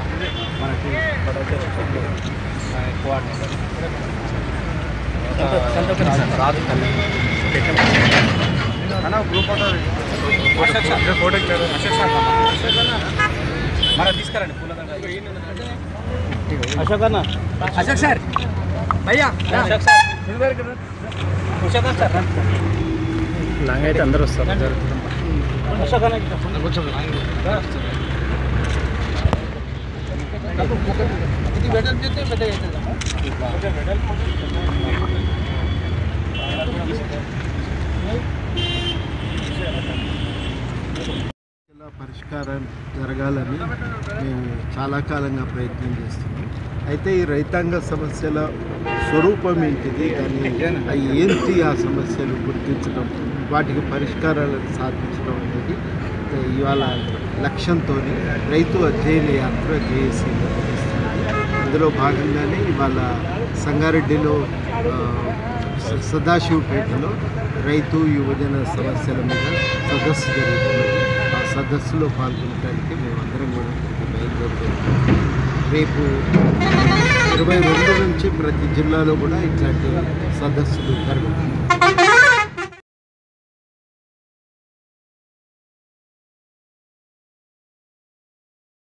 మనకి పడవ కోఆర్డినేటర్ రాజు తల్లి అన్న group photo Ashok sir photo Ashok sir మన తీసుకురండి పూలదండ అశోక్ అన్న అశోక్ సార్ భయ్యా Ashok sir Ashok sir long అయితే అందరూ వస్తారు అశోక్ అన్న కొంచెం ఇది వెడల్ చేస్తే పెద్ద ఇలా పరిష్కారం జరగాలని మేము చాలా కాలంగా ప్రయత్నం చేస్తున్నాం అయితే ఈ రైతాంగ సమస్యల స్వరూపం ఏంటిది కానీ అవి ఏంటి ఆ సమస్యలు గుర్తించడం వాటికి పరిష్కారాలను సాధించడం అనేది ఇవాళ లక్ష్యంతో రైతు అధ్యయన యాత్ర జేఏసీ నిర్వహిస్తున్నది అందులో భాగంగానే ఇవాళ సంగారెడ్డిలో ఆ, స- సదాశివపేటలో రైతు యువజన సమస్యల మీద సదస్సు జరుగుతున్నది ఆ సదస్సులో పాల్గొనడానికి మేమందరం కూడా ఇక్కడికి బయలుదేరుతున్నాం రేపు ఇరవై రెండు నుంచి ప్రతి జిల్లాలో కూడా ఇట్లాంటి సదస్సులు జరుగుతుంది